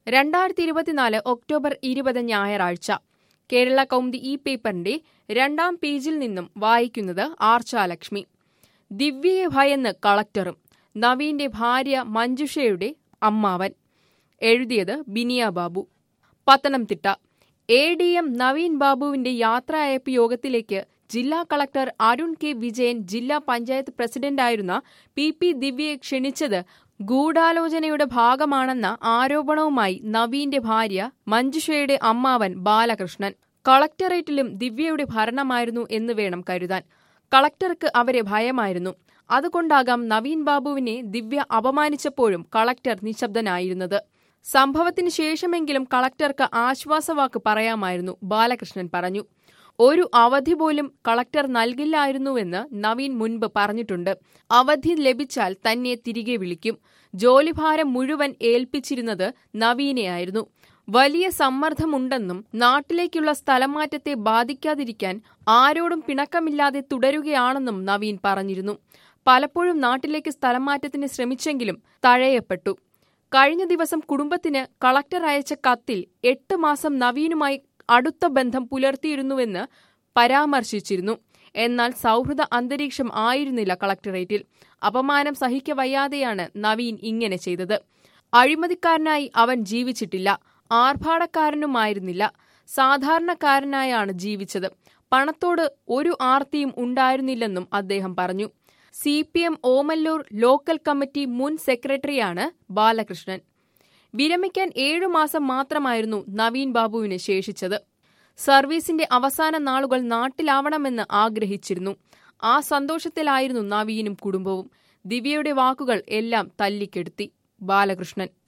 രണ്ടായിരത്തി ഇരുപത്തിനാല് ഒക്ടോബർ ഇരുപത് ഞായറാഴ്ച കേരള കൗമുദി ഈ പേപ്പറിന്റെ രണ്ടാം പേജിൽ നിന്നും വായിക്കുന്നത് ആർച്ചാലക്ഷ്മി ദിവ്യയെ ഭയന്ന് കളക്ടറും നവീന്റെ ഭാര്യ മഞ്ജുഷയുടെ അമ്മാവൻ എഴുതിയത് Binia Babu Pathanamthitta A D M Naveen ബാബുവിന്റെ യാത്രയയപ്പ് യോഗത്തിലേക്ക് ജില്ലാ കളക്ടർ അരുൺ കെ വിജയൻ ജില്ലാ പഞ്ചായത്ത് പ്രസിഡന്റായിരുന്ന പി പി ദിവ്യയെ ക്ഷണിച്ചത് ഗൂഢാലോചനയുടെ ഭാഗമാണെന്ന ആരോപണവുമായി നവീന്റെ ഭാര്യ മഞ്ജുഷയുടെ അമ്മാവൻ ബാലകൃഷ്ണൻ കളക്ടറേറ്റിലും ദിവ്യയുടെ ഭരണമായിരുന്നു എന്ന് വേണം കരുതാൻ കളക്ടർക്ക് അവരെ ഭയമായിരുന്നു അതുകൊണ്ടാകാം നവീൻ ബാബുവിനെ ദിവ്യ അപമാനിച്ചപ്പോഴും കളക്ടർ നിശബ്ദനായിരുന്നത് സംഭവത്തിന് ശേഷമെങ്കിലും കളക്ടർക്ക് ആശ്വാസവാക്ക് പറയാമായിരുന്നു ബാലകൃഷ്ണൻ പറഞ്ഞു ഒരു അവധി പോലും കളക്ടർ നൽകില്ലായിരുന്നുവെന്ന് നവീൻ മുൻപ് പറഞ്ഞിട്ടുണ്ട് അവധി ലഭിച്ചാൽ തന്നെ തിരികെ വിളിക്കും ജോലിഭാരം മുഴുവൻ ഏൽപ്പിച്ചിരുന്നത് നവീനെയായിരുന്നു വലിയ സമ്മർദ്ദമുണ്ടെന്നും നാട്ടിലേക്കുള്ള സ്ഥലമാറ്റത്തെ ബാധിക്കാതിരിക്കാൻ ആരോടും പിണക്കമില്ലാതെ തുടരുകയാണെന്നും നവീൻ പറഞ്ഞിരുന്നു പലപ്പോഴും നാട്ടിലേക്ക് സ്ഥലമാറ്റത്തിന് ശ്രമിച്ചെങ്കിലും തഴയപ്പെട്ടു കഴിഞ്ഞ ദിവസം കുടുംബത്തിന് കളക്ടർ അയച്ച കത്തിൽ എട്ട് മാസം നവീനുമായി അടുത്ത ബന്ധം പുലർത്തിയിരുന്നുവെന്ന് പരാമർശിച്ചിരുന്നു എന്നാൽ സൗഹൃദ അന്തരീക്ഷം ആയിരുന്നില്ല കളക്ടറേറ്റിൽ അപമാനം സഹിക്കവയ്യാതെയാണ് നവീൻ ഇങ്ങനെ ചെയ്തത് അഴിമതിക്കാരനായി അവൻ ജീവിച്ചിട്ടില്ല ആർഭാടക്കാരനുമായിരുന്നില്ല സാധാരണക്കാരനായാണ് ജീവിച്ചത് പണത്തോട് ഒരു ആർത്തിയും ഉണ്ടായിരുന്നില്ലെന്നും അദ്ദേഹം പറഞ്ഞു C P M Omallur local committee മുൻ സെക്രട്ടറിയാണ് ബാലകൃഷ്ണൻ വിരമിക്കാൻ ഏഴുമാസം മാത്രമായിരുന്നു നവീൻ ബാബുവിന് ശേഷിച്ചത് സർവീസിന്റെ അവസാന നാളുകൾ നാട്ടിലാവണമെന്ന് ആഗ്രഹിച്ചിരുന്നു ആ സന്തോഷത്തിലായിരുന്നു നവീനും കുടുംബവും ദിവ്യയുടെ വാക്കുകൾ എല്ലാം തല്ലിക്കെടുത്തി ബാലകൃഷ്ണൻ